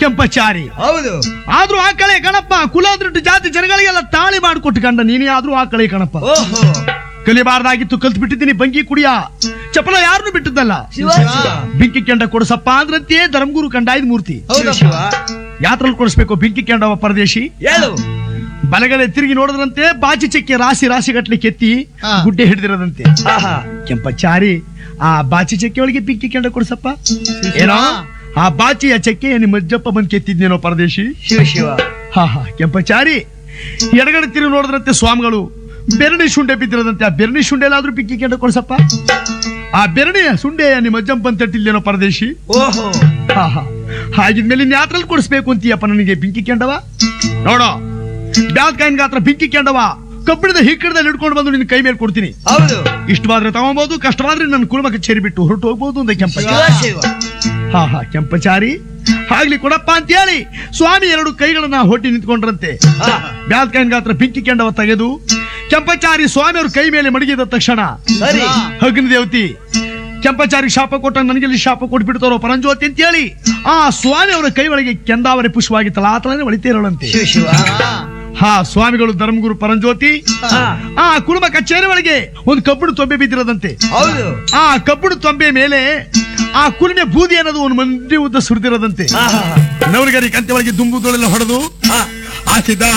ಕೆಂಪಚಾರಿ ಹೌದು ಆದ್ರೂ ಆ ಕಳೆ ಕಣಪ್ಪ ಕುಲಾದ್ರಟ್ಟು ಜಾತಿ ಜನಗಳಿಗೆಲ್ಲ ತಾಳಿ ಮಾಡಿಕೊಟ್ಟು ಕಂಡ ನೀನೇ ಆದ್ರೂ ಆ ಕಳೆ ಕಣಪ್ಪ ಓಹೋ ಕಲಿಬಾರ್ದಾಗಿತ್ತು ಕಲ್ತು ಬಿಟ್ಟಿದ್ದೀನಿ ಬಂಗಿ ಕುಡಿಯ ಚಪಲ ಯಾರನ್ನು ಬಿಟ್ಟಿದ್ದಲ್ಲ ಶಿವ ಶಿವ ಬೆಂಕಿ ಕೆಂಡ ಕೊಡಸಪ್ಪ ಅಂದ್ರಂತೆ ಧರ್ಮಗುರು ಕಂಡಾಯ್ದ ಮೂರ್ತಿ ಶಿವ ಶಿವ ಯಾತ್ರಲ್ಲಿ ಕೊಡಿಸ್ಬೇಕು ಬೆಂಕಿ ಕೆಂಡವ ಪರದೇಶಿ ಹೇಳು ಬಲಗಡೆ ತಿರುಗಿ ನೋಡಿದ್ರಂತೆ ಬಾಚಿ ಚಕ್ಕೆ ರಾಶಿ ರಾಶಿ ಗಟ್ಲೆ ಕೆತ್ತಿ ಹಾ. ಗುಡ್ಡೆ ಹಿಡಿದಿರದಂತೆ ಆಹಾ ಕೆಂಪಚಾರಿ ಆ ಬಾಚಿ ಚಕ್ಕೆ ಒಳಗೆ ಬೆಂಕಿ ಕೆಂಡ ಕೊಡ್ಸಪ್ಪ ಏನೋ ಆ ಬಾಚಿಯ ಚಕ್ಕೆ ನಿಮ್ಮ ಅಜ್ಜಪ್ಪ ಬಂದ್ ಕೆತ್ತಿದ್ನೇನೋ ಪರದೇಶಿ ಶಿವ ಶಿವ ಹಾ ಹಾ ಕೆಂಪಚಾರಿ ಎಡಗಡೆ ತಿರುಗಿ ನೋಡಿದ್ರಂತೆ ಸ್ವಾಮಿಗಳು ಬೆರಣಿ ಶುಂಡೆ ಬಿದ್ದಿರದಂತೆ ಆ ಬೆರಣಿ ಶುಂಡೆಲಾದ್ರೂ ಪಿಕ್ಕಿ ಕೆಂಡ ಕೊಡ್ಸಪ್ಪ ಆ ಬೆರಣಿಯ ಸುಂಡೆ ನಿಮ್ಮ ಅಜ್ಜಂಪ ಅಂತ ತಟ್ಟಿಲ್ಲೇನೋ ಪರದೇಶಿ ಓಹೋ ಹಾ ಹಾ ಹಾಗಿದ್ಮೇಲೆ ಇನ್ ಯಾತ್ರಲ್ಲಿ ಕೊಡಿಸ್ಬೇಕು ಅಂತೀಯಪ್ಪ ನನಗೆ ಬೆಂಕಿ ಕೆಂಡವ ನೋಡೋ ಬ್ಯಾದ್ ಕಾಯಿನ್ ಗಾತ್ರ ಬೆಂಕಿ ಕೆಂಡವ ಕಬ್ಬಿಣದ ಹಿಕ್ಕಡದಲ್ಲಿ ಹಿಡ್ಕೊಂಡು ಬಂದು ನಿನ್ನ ಕೈ ಮೇಲೆ ಕೊಡ್ತೀನಿ ಹೌದು ಇಷ್ಟವಾದ್ರೆ ತಗೊಬಹುದು ಕಷ್ಟವಾದ್ರೆ ನನ್ನ ಕುಳಮಕ್ಕೆ ಸೇರಿ ಬಿಟ್ಟು ಹೊರಟು ಹೋಗ್ಬೋದು ಅಂತ ಕೆಂಪ ಶಿವ ಶಿವ ಹಾ ಹಾ ಕೆಂಪಚಾರಿ ಆಗ್ಲಿ ಕೊಡಪ್ಪ ಅಂತ ಹೇಳಿ ಸ್ವಾಮಿ ಎರಡು ಕೈಗಳನ್ನ ಹೊಟ್ಟಿ ನಿಂತ್ಕೊಂಡ್ರಂತೆ ಆಹಾ. ಬ್ಯಾದ್ ಕಾಯಿನ್ ಗಾತ್ರ ಬೆಂಕಿ ಕೆಂಡವ ತೆಗೆದು ಕೆಂಪಚಾರಿ ಸ್ವಾಮಿ ಅವ್ರ ಕೈ ಮೇಲೆ ಮಡಗಿದ ತಕ್ಷಣ ಸರಿ ಹಗ್ನ ದೇವತಿ ಕೆಂಪಚಾರಿ ಶಾಪ ಕೊಟ್ಟ ನನಗೆಲ್ಲಿ ಶಾಪ ಕೊಟ್ಬಿಡ್ತಾರೋ ಪರಂಜ್ಯೋತಿ ಅಂತ ಹೇಳಿ ಆ ಸ್ವಾಮಿ ಅವರ ಕೈ ಒಳಗೆ ಕೆಂದಾವರೆ ಪುಷ್ಪವಾಗಿ ತಲಾತಲನೆ ಒಳಿತೇರೋಳಂತೆ ಶಿವ ಶಿವ ಹಾ ಸ್ವಾಮಿಗಳು ಧರ್ಮಗುರು ಪರಂಜ್ಯೋತಿ ಹಾ. ಆ ಕುಟುಂಬ ಕಚೇರಿ ಒಳಗೆ ಒಂದು ಕಬ್ಬಿಣ ತೊಂಬೆ ಬಿದ್ದಿರದಂತೆ ಹೌದು ಆ ಕಬ್ಬಿಣ ತೊಂಬೆ ಮೇಲೆ ಆ ಕುಲುಮೆ ಬೂದಿ ಅನ್ನೋದು ಒಂದು ಮಂದಿ ಉದ್ದ ಸುರಿದಿರದಂತೆ ಆಹಾ ನವರಿಗರಿ ಕಂತೆ ಒಳಗೆ ದುಂಬುದೊಳೆಲ್ಲ ಹೊಡೆದು ಹಾ ಆ ಸಿದ್ಧ